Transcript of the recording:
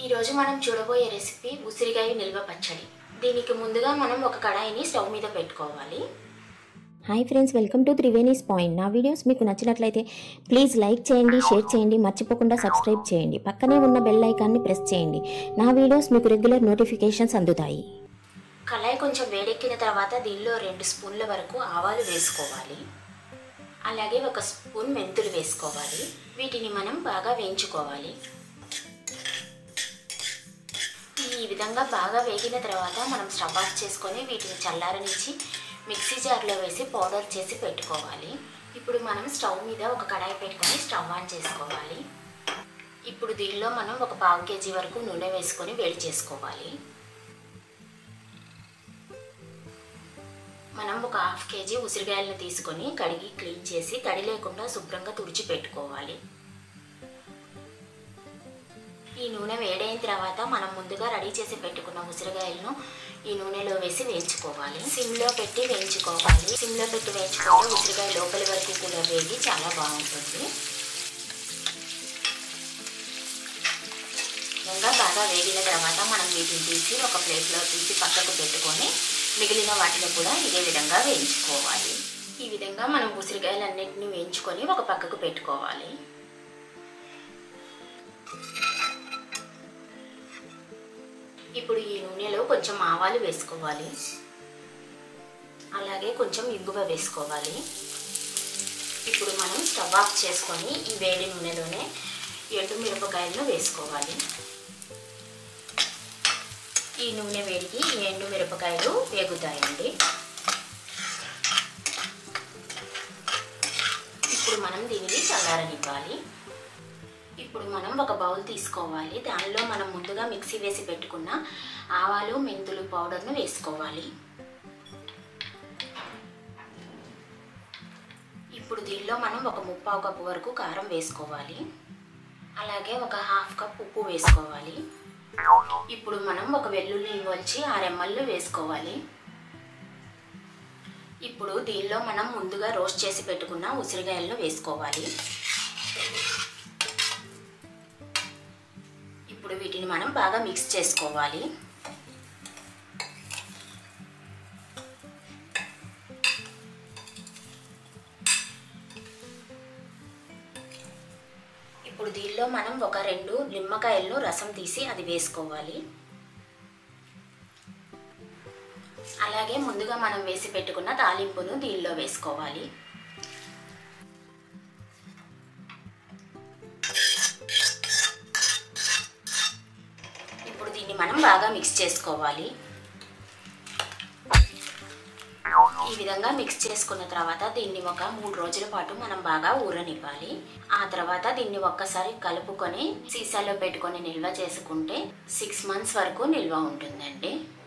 ఈరోజు మనం చూడబోయే రెసిపీ ఉసిరికాయ నిల్వ పచ్చడి దీనికి ముందుగా మనం ఒక కడాయిని స్టవ్ మీద పెట్టుకోవాలి hi friends welcome to Triveni's point నా వీడియోస్ మీకు నచ్చినట్లయితే ప్లీజ్ లైక్ చేయండి షేర్ చేయండి మర్చిపోకుండా సబ్స్క్రైబ్ చేయండి పక్కనే ఉన్న బెల్ ఐకాన్ని ప్రెస్ చేయండి నా వీడియోస్ మీకు రెగ్యులర్ నోటిఫికేషన్స్ అందుతాయి కళాయి కొంచెం వేడెక్కిన తర్వాత దీనిలో రెండు స్పూన్ల వరకు ఆవాలు వేసుకోవాలి అలాగే ఒక స్పూన్ మెంతులు వేసుకోవాలి వీటిని మనం బాగా వేయించుకోవాలి ఈ విధంగా బాగా వేగిన తర్వాత మనం స్టవ్ ఆఫ్ చేసుకొని వీటిని చల్లారనిచ్చి మిక్సీ జార్లో వేసి పౌడర్ చేసి పెట్టుకోవాలి ఇప్పుడు మనం స్టవ్ మీద ఒక కడాయి పెట్టుకొని స్టవ్ ఆన్ చేసుకోవాలి ఇప్పుడు దీనిలో మనం ఒక పావు కేజీ వరకు నూనె వేసుకొని వేడి చేసుకోవాలి మనం ఒక హాఫ్ కేజీ ఉసిరికాయలను తీసుకొని కడిగి క్లీన్ చేసి తడి లేకుండా శుభ్రంగా తుడిచి పెట్టుకోవాలి ఈ నూనె వేడైన తర్వాత మనం ముందుగా రెడీ చేసి పెట్టుకున్న ఉసిరికాయలను ఈ నూనెలో వేసి వేయించుకోవాలి సిమ్లో పెట్టి వేయించుకోవాలి సిమ్లో పెట్టి వేయించుకుంటే ఉసిరికాయ లోపలి వరకు కూడా వేగి చాలా బాగుంటుంది ఇంకా బాగా వేగిన తర్వాత మనం వీటిని తీసి ఒక ప్లేట్లో తీసి పక్కకు పెట్టుకొని మిగిలిన వాటిని కూడా ఇదే విధంగా వేయించుకోవాలి ఈ విధంగా మనం ఉసిరికాయలన్నింటినీ వేయించుకొని ఒక పక్కకు పెట్టుకోవాలి ఇప్పుడు ఈ నూనెలో కొంచెం ఆవాలు వేసుకోవాలి అలాగే కొంచెం ఇంగువ వేసుకోవాలి ఇప్పుడు మనం స్టవ్ ఆఫ్ చేసుకొని ఈ వేడి నూనెలోనే ఎండు మిరపకాయలను వేసుకోవాలి ఈ నూనె వేడికి ఈ ఎండు మిరపకాయలు వేగుతాయండి ఇప్పుడు మనం దీనిని చల్లారనివ్వాలి ఇప్పుడు మనం ఒక బౌల్ తీసుకోవాలి దానిలో మనం ముందుగా మిక్సీ వేసి పెట్టుకున్న ఆవాలు మెంతులు పౌడర్ను వేసుకోవాలి ఇప్పుడు దీనిలో మనం ఒక ముప్పావు కప్పు వరకు కారం వేసుకోవాలి అలాగే ఒక హాఫ్ కప్ ఉప్పు వేసుకోవాలి ఇప్పుడు మనం ఒక వెల్లుల్లి వలిచి ఆ రెమ్మల్లో వేసుకోవాలి ఇప్పుడు దీనిలో మనం ముందుగా రోస్ట్ చేసి పెట్టుకున్న ఉసిరికాయలను వేసుకోవాలి ఇప్పుడు వీటిని మనం బాగా మిక్స్ చేసుకోవాలి ఇప్పుడు దీనిలో మనం ఒక రెండు నిమ్మకాయలను రసం తీసి అది వేసుకోవాలి అలాగే ముందుగా మనం వేసి పెట్టుకున్న తాలింపును దీనిలో వేసుకోవాలి ఇప్పుడు దీన్ని మనం బాగా మిక్స్ చేసుకోవాలి ఈ విధంగా మిక్స్ చేసుకున్న తర్వాత దీన్ని ఒక మూడు రోజుల పాటు మనం బాగా ఊరనివ్వాలి ఆ తర్వాత దీన్ని ఒక్కసారి కలుపుకొని సీసాలో పెట్టుకొని నిల్వ చేసుకుంటే సిక్స్ మంత్స్ వరకు నిల్వ ఉంటుందండి